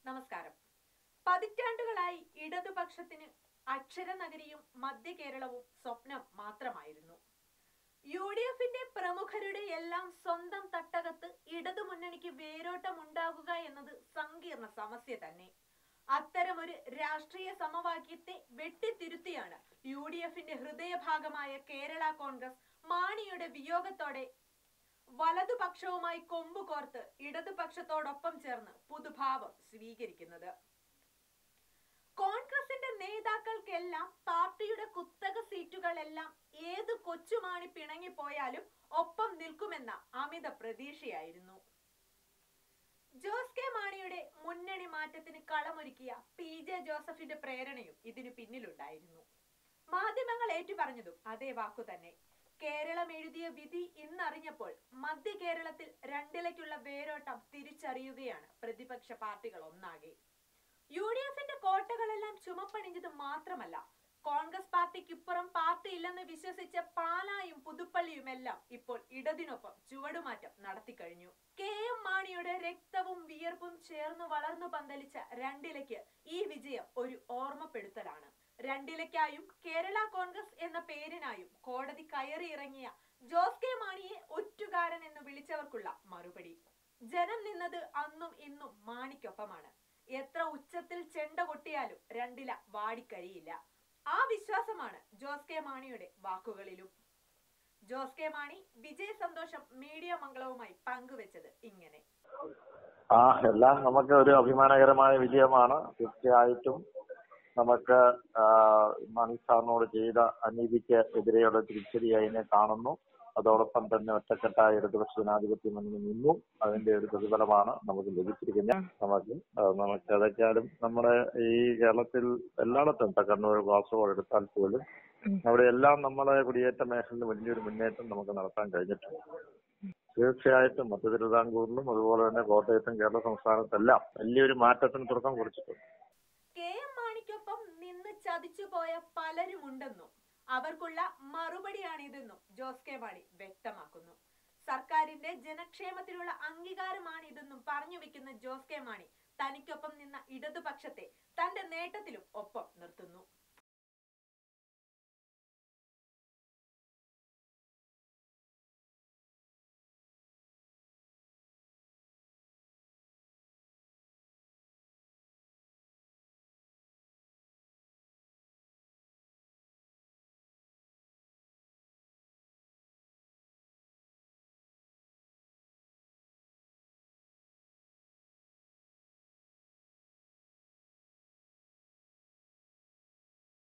നമസ്കാരം പതിറ്റാണ്ടുകളായി ഇടതുപക്ഷത്തിന് അക്ഷരനഗരിയും മധ്യ കേരളവും സ്വപ്നം മാത്രമായിരുന്നു യു ഡി എഫിന്റെ പ്രമുഖരുടെ എല്ലാം സ്വന്തം തട്ടകത്ത് ഇടതുമുന്നണിക്ക് വേരോട്ടം ഉണ്ടാകുക എന്നത് സങ്കീർണ സമസ്യ തന്നെ അത്തരമൊരു രാഷ്ട്രീയ സമവാക്യത്തെ വെട്ടിത്തിരുത്തിയാണ് യു ഡി എഫിന്റെ ഹൃദയഭാഗമായ കേരള കോൺഗ്രസ് മാണിയുടെ വിയോഗത്തോടെ വലതുപക്ഷവുമായി കൊമ്പ് കോർത്ത് ഇടതുപക്ഷത്തോടൊപ്പം ചേർന്ന് പുതുഭാവം സ്വീകരിക്കുന്നത് കോൺഗ്രസിന്റെ നേതാക്കൾക്കെല്ലാം പാർട്ടിയുടെ കുത്തക സീറ്റുകളെല്ലാം ഏത് കൊച്ചുമാണി പിണങ്ങിപ്പോയാലും ഒപ്പം നിൽക്കുമെന്ന അമിത പ്രതീക്ഷയായിരുന്നു ജോസ് കെ മാണിയുടെ മുന്നണി മാറ്റത്തിന് കളമൊരുക്കിയ പി ജെ ജോസഫിന്റെ പ്രേരണയും ഇതിനു പിന്നിലുണ്ടായിരുന്നു മാധ്യമങ്ങൾ ഏറ്റുപറഞ്ഞതും അതേ വാക്കു തന്നെ കേരളം എഴുതിയ വിധി ഇന്നറിഞ്ഞപ്പോൾ മധ്യ കേരളത്തിൽ രണ്ടിലേക്കുള്ള വേരോട്ടം തിരിച്ചറിയുകയാണ് പ്രതിപക്ഷ പാർട്ടികൾ ഒന്നാകെ യു ഡി എഫിന്റെ കോട്ടകളെല്ലാം ചുമപ്പണിഞ്ഞത് മാത്രമല്ല കോൺഗ്രസ് പാർട്ടിക്കിപ്പുറം പാർട്ടി ഇല്ലെന്ന് വിശ്വസിച്ച പാലായും പുതുപ്പള്ളിയുമെല്ലാം ഇപ്പോൾ ഇടതിനൊപ്പം ചുവടുമാറ്റം നടത്തിക്കഴിഞ്ഞു കെ എം മാണിയുടെ രക്തവും വിയർപ്പും ചേർന്ന് വളർന്നു പന്തലിച്ച രണ്ടിലയ്ക്ക് ഈ വിജയം ഒരു ഓർമ്മപ്പെടുത്തലാണ് രണ്ടിലയ്ക്കായും കേരള കോൺഗ്രസ് എന്ന പേരിനായും കോടതി കയറിയിറങ്ങിയ ജോസ് കെ മാണിയെ ഒറ്റുകാരൻ എന്ന് വിളിച്ചവർക്കുള്ള മറുപടി ജനം നിന്നത് അന്നും ഇന്നും മാണിക്കൊപ്പമാണ് എത്ര ഉച്ചത്തിൽ ചെണ്ട കൊട്ടിയാലും രണ്ടില വാടിക്കരിയില്ല ആ വിശ്വാസമാണ് ജോസ് കെ മാണിയുടെ വാക്കുകളിലും ജോസ് കെ മാണി വിജയ സന്തോഷം മീഡിയ മംഗളവുമായി പങ്കുവെച്ചത് ഇങ്ങനെ ആ എല്ലാം നമുക്ക് ഒരു അഭിമാനകരമായ വിജയമാണ് തീർച്ചയായിട്ടും നമുക്ക് ആ, മണി സാറിനോട് ചെയ്ത അനീതിക്ക് എതിരെയുള്ള തിരിച്ചടി അതിനെ കാണുന്നു അതോടൊപ്പം തന്നെ ഒറ്റക്കെട്ടായ ഇടതുപക്ഷ ജനാധിപത്യ മുന്നണി നിന്നു അതിന്റെ ഒരു പ്രതിഫലമാണ് നമുക്ക് ലഭിച്ചിരിക്കുന്നത് നമുക്ക് ആ, നമുക്ക് ഏതൊക്കെയാലും നമ്മുടെ ഈ കേരളത്തിൽ എല്ലായിടത്തും ഇപ്പൊ കണ്ണൂർ കാസർഗോഡ് എടുത്താൽ പോലും അവിടെ എല്ലാം നമ്മളെ കുടിയേറ്റ മേഖലയിൽ വലിയൊരു മുന്നേറ്റം നമുക്ക് നടത്താൻ കഴിഞ്ഞിട്ടുണ്ട് തീർച്ചയായിട്ടും മധ്യ തിരുവിതാംകൂറിലും അതുപോലെ തന്നെ കോട്ടയത്തും കേരള സംസ്ഥാനത്തെല്ലാം വലിയൊരു മാറ്റത്തിന് തുടക്കം കുറിച്ചിട്ടുണ്ട് കെ എം മാണിക്കൊപ്പം നിന്ന് ചതിച്ചുപോയ പലരുമുണ്ടെന്നും അവർക്കുള്ള മറുപടിയാണിതെന്നും ജോസ് കെ മാണി വ്യക്തമാക്കുന്നു സർക്കാരിന്റെ ജനക്ഷേമത്തിനുള്ള അംഗീകാരമാണിതെന്നും പറഞ്ഞു വെക്കുന്ന ജോസ് കെ മാണി തനിക്കൊപ്പം നിന്ന ഇടതുപക്ഷത്തെ തന്റെ നേട്ടത്തിലും ഒപ്പം നിർത്തുന്നു